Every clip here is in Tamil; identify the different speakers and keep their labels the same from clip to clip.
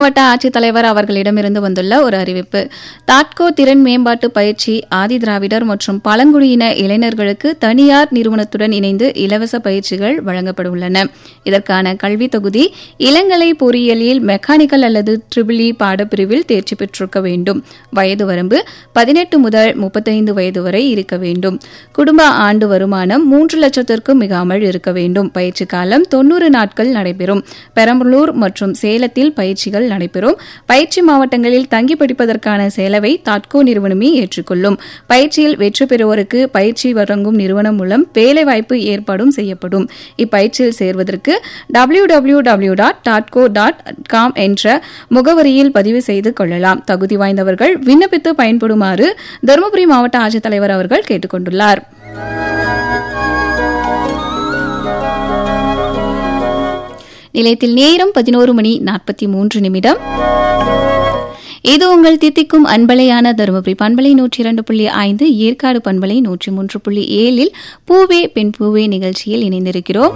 Speaker 1: மாவட்ட ஆட்சித்தலைவர் அவர்களிடமிருந்து வந்துள்ள ஒரு அறிவிப்பு தாட்கோ திறன் மேம்பாட்டு பயிற்சி ஆதி திராவிடர் மற்றும் பழங்குடியின இளைஞர்களுக்கு தனியார் நிறுவனத்துடன் இணைந்து இலவச பயிற்சிகள் வழங்கப்பட உள்ளன இதற்கான கல்வி தொகுதி இளங்கலை பொறியியலில் மெக்கானிக்கல் அல்லது ட்ரிபிள் இ பாடப்பிரிவில் தேர்ச்சி பெற்றிருக்க வேண்டும் வயது வரம்பு பதினெட்டு முதல் முப்பத்தைந்து வயது வரை இருக்க வேண்டும் குடும்ப ஆண்டு வருமானம் மூன்று லட்சத்திற்கும் மிகாமல் இருக்க வேண்டும் பயிற்சி காலம் தொன்னூறு நாட்கள் நடைபெறும் பெரம்பலூர் மற்றும் சேலத்தில் பயிற்சிகள் நடைபெறும் பயிற்சி மாவட்டங்களில் தங்கி படிப்பதற்கான செலவை தாட்கோ நிறுவனமே ஏற்றுக்கொள்ளும் பயிற்சியில் வெற்றி பெறுவோருக்கு பயிற்சி வழங்கும் நிறுவனம் மூலம் வேலைவாய்ப்பு ஏற்பாடும் செய்யப்படும் இப்பயிற்சியில் சேர்வதற்கு டபிள்யூ டபிள்யூ டபிள்யூ டாட் டாட்கோ டாட் காம் என்ற முகவரியில் பதிவு செய்து கொள்ளலாம் தகுதி வாய்ந்தவர்கள் விண்ணப்பித்து பயன்படுமாறு தருமபுரி மாவட்ட ஆட்சித்தலைவர் அவர்கள் கேட்டுக் கொண்டுள்ளார் நிலையத்தில் நேரம் பதினோரு மணி நாற்பத்தி மூன்று நிமிடம் இது உங்கள் தித்திக்கும் அன்பலையான தருமபுரி பண்பலை நூற்றி இரண்டு புள்ளி ஐந்து ஏற்காடு பண்பலை நூற்றி மூன்று புள்ளி ஏழில் பூவே பெண் பூவே நிகழ்ச்சியில் இணைந்திருக்கிறோம்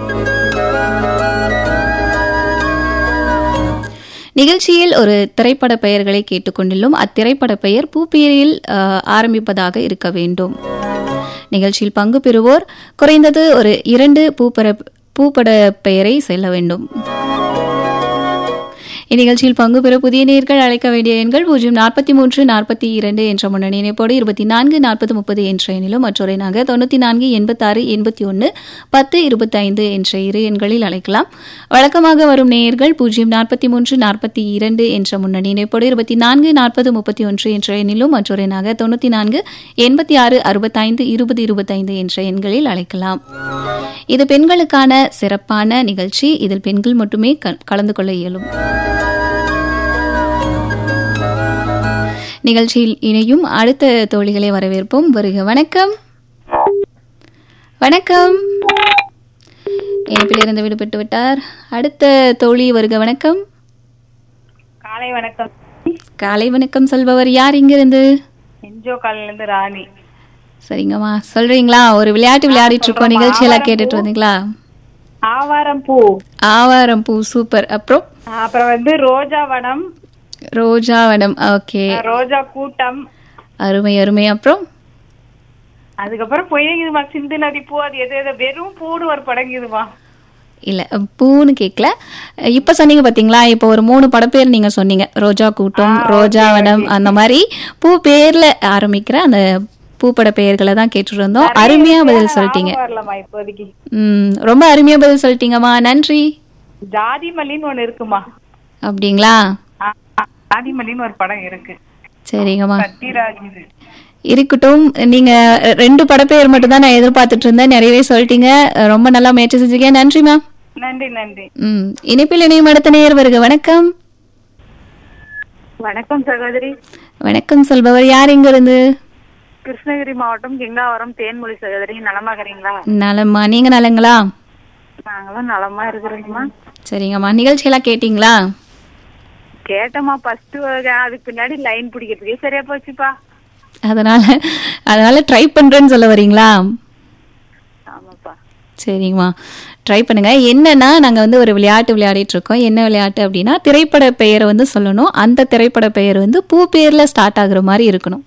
Speaker 1: நிகழ்ச்சியில் ஒரு திரைப்பட பெயர்களை கேட்டுக்கொண்டுள்ளோம் அத்திரைப்பட பெயர் பூப்பேரில் அஹ், ஆரம்பிப்பதாக இருக்க வேண்டும் நிகழ்ச்சியில் பங்கு பெறுவோர் குறைந்தது ஒரு இரண்டு பூப்பர பூப்பட பெயரை செல்ல வேண்டும் இந்நிகழ்ச்சியில் பங்கு பெற புதிய நேர்கள் அழைக்க வேண்டிய எண்கள் பூஜ்ஜியம் நாற்பத்தி மூன்று நாற்பத்தி இரண்டு என்ற முன்னணி இணைப்போடு இருபத்தி நான்கு நாற்பது முப்பது என்ற எண்ணிலும் மற்றொரு நாக தொண்ணூற்றி நான்கு எண்பத்தாறு எண்பத்தி ஒன்று பத்து இருபத்தைந்து என்ற இரு எண்களில் அழைக்கலாம் வழக்கமாக வரும் நேயர்கள் பூஜ்ஜியம் நாற்பத்தி மூன்று நாற்பத்தி இரண்டு என்ற முன்னணி இணைப்போடு இருபத்தி நான்கு நாற்பது முப்பத்தி ஒன்று என்ற எண்ணிலும் மற்றொரு நாக தொண்ணூற்றி நான்கு எண்பத்தி ஆறு அறுபத்தைந்து இருபது இருபத்தைந்து என்ற எண்களில் அழைக்கலாம் இது பெண்களுக்கான சிறப்பான நிகழ்ச்சி இதில் பெண்கள் மட்டுமே க- கலந்து கொள்ள இயலும் நிகழ்ச்சியில் இணையும் அடுத்த தோழிகளை வரவேற்போம் வருக வணக்கம் வணக்கம் இணைப்பிலிருந்து விடுபட்டு விட்டார் அடுத்த தோழி வருக வணக்கம்
Speaker 2: காலை வணக்கம்
Speaker 1: காலை வணக்கம் சொல்பவர் யார் இங்கிருந்து
Speaker 2: என்ஜோ காலையில இருந்து ராணி
Speaker 1: சரிங்கம்மா சொல்றீங்களா ஒரு விளையாட்டு விளையாடிட்டு இருக்கோம் நிகழ்ச்சியெல்லாம் கேட்டுட்டு வந்தீங்களா
Speaker 2: ஆவாரம் பூ
Speaker 1: ஆவாரம் பூ சூப்பர் அப்புறம்
Speaker 2: அப்புறம் வந்து ரோஜா வனம்
Speaker 1: ரோஜா வனம் ஓகே
Speaker 2: ரோஜா கூட்டம்
Speaker 1: அருமை அருமை அப்புறம்
Speaker 2: அதுக்கப்புறம் போயிருக்குதுமா சிந்து நதி பூ அது எது எது வெறும் பூடு ஒரு படங்குதுமா
Speaker 1: இல்ல பூன்னு கேட்கல இப்ப சொன்னீங்க பாத்தீங்களா இப்போ ஒரு மூணு படப்பேர் நீங்க சொன்னீங்க ரோஜா கூட்டம் ரோஜா வனம் அந்த மாதிரி பூ பேர்ல ஆரம்பிக்கிற அந்த பூப்பட பெயர்களை தான் கேட்டுட்டு இருந்தோம் அருமையா பதில் சொல்லிட்டீங்க
Speaker 2: வரலமா இப்போதைக்கு
Speaker 1: ம் ரொம்ப அருமையா பதில் சொல்லிட்டீங்கம்மா நன்றி
Speaker 2: ஜாதி மல்லின்னு ஒண்ணு இருக்குமா
Speaker 1: அப்படிங்களா
Speaker 2: ஆ, ஆ, ஜாதி மல்லின்னு ஒரு படம் இருக்கு
Speaker 1: சரிங்கம்மா
Speaker 2: சத்யராஜ் இது
Speaker 1: இருக்கட்டும் நீங்க ரெண்டு படப்பெயர் மட்டும் தான் நான் எதிர்பார்த்துட்டு இருந்தேன் நிறையவே சொல்லிட்டீங்க ரொம்ப நல்லா முயற்சி செஞ்சீங்க நன்றி மேம்
Speaker 2: நன்றி நன்றி
Speaker 1: ம் இணைப்பில் இணையும் அடுத்த நேர் வருக வணக்கம்
Speaker 2: வணக்கம் சகோதரி
Speaker 1: வணக்கம் சொல்பவர் யார் இங்க இருந்து
Speaker 2: கிருஷ்ணகிரி மாவட்டம் கெங்காவரம் தேன்மொழி சகோதரி நலமாகறீங்களா
Speaker 1: நலம்மா நீங்க நலங்களா
Speaker 2: நாங்களும் நலமா இருக்கிறோங்கம்மா
Speaker 1: சரிங்கம்மா நிகழ்ச்சியெல்லாம் கேட்டீங்களா
Speaker 2: கேட்டம்மா ஃபர்ஸ்ட் அதுக்கு பின்னாடி லைன் பிடிக்கிறதுக்கே சரியா போச்சுப்பா
Speaker 1: அதனால அதனால ட்ரை பண்றேன்னு சொல்ல வரீங்களா
Speaker 2: ஆமாப்பா
Speaker 1: சரிங்கம்மா ட்ரை பண்ணுங்க என்னன்னா நாங்க வந்து ஒரு விளையாட்டு விளையாடிட்டு இருக்கோம் என்ன விளையாட்டு அப்படின்னா திரைப்பட பெயரை வந்து சொல்லணும் அந்த திரைப்பட பெயர் வந்து பூ பேர்ல ஸ்டார்ட் ஆகுற மாதிரி இருக்கணும்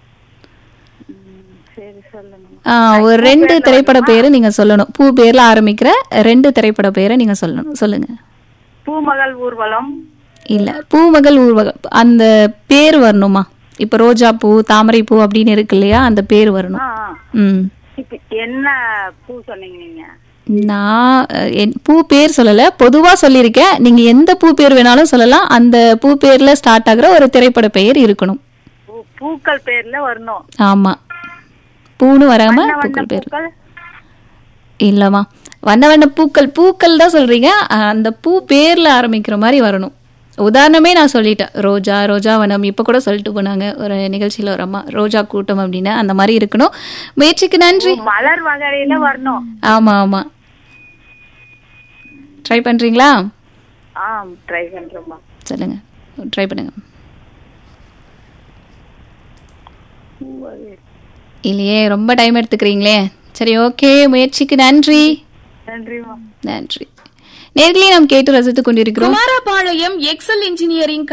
Speaker 2: சரி சொல்லுங்க
Speaker 1: ஆ, ஒரு ரெண்டு திரைப்பட பெயரை நீங்க சொல்லணும் பூ பேர்ல ஆரம்பிக்கிற ரெண்டு திரைப்பட பெயரை நீங்க சொல்லணும் சொல்லுங்க
Speaker 2: பூமகள் ஊர்வலம்
Speaker 1: இல்ல பூமகள் ஊர்வகம் அந்த பேர் வரணுமா இப்ப ரோஜா பூ தாமரை பூ அப்படின்னு இருக்கு இல்லையா அந்த பேர் வரணும்
Speaker 2: ஆ, ஆ.
Speaker 1: ம்
Speaker 2: இப்ப என்ன பூ சொன்னீங்க நீங்க
Speaker 1: நான் அஹ், என் பூ பேர் சொல்லல பொதுவா சொல்லியிருக்கேன் நீங்க எந்த பூ பேர் வேணாலும் சொல்லலாம் அந்த பூ பேர்ல ஸ்டார்ட் ஆகுற ஒரு திரைப்பட பெயர் இருக்கணும்
Speaker 2: பூ- பூக்கள் பேர்ல வரணும்
Speaker 1: ஆமா பூன்னு வராம
Speaker 2: வண்ண வண்ண
Speaker 1: பூக்கள் பேர்
Speaker 2: பூக்கள்
Speaker 1: இல்லம்மா வண்ண வண்ண பூக்கள் பூக்கள் தான் சொல்றீங்க அஹ், அந்த பூ பேர்ல ஆரம்பிக்கிற மாதிரி வரணும் உதாரணமே நான் சொல்லிட்டேன் ரோஜா ரோஜா வனம் இப்ப கூட சொல்லிட்டு போனாங்க ஒரு நிகழ்ச்சியில ஒரு அம்மா ரோஜா கூட்டம் அப்படின்னு அந்த மாதிரி இருக்கணும் முயற்சிக்கு நன்றி
Speaker 2: மலர் வகையில வரணும்
Speaker 1: ஆமா ஆமா ட்ரை பண்றீங்களா
Speaker 2: ஆ ட்ரை பண்றோம்மா
Speaker 1: சொல்லுங்க ட்ரை பண்ணுங்க இல்லையே ரொம்ப டைம் எடுத்துக்கிறீங்களே சரி ஓகே முயற்சிக்கு நன்றி
Speaker 2: நன்றிம்மா
Speaker 1: நன்றி நேர்களே நாம் கேட்டு ரசித்துக் கொண்டிருக்கிறோம்
Speaker 3: குமாரபாளையம் எக்ஸல் இன்ஜினியரிங்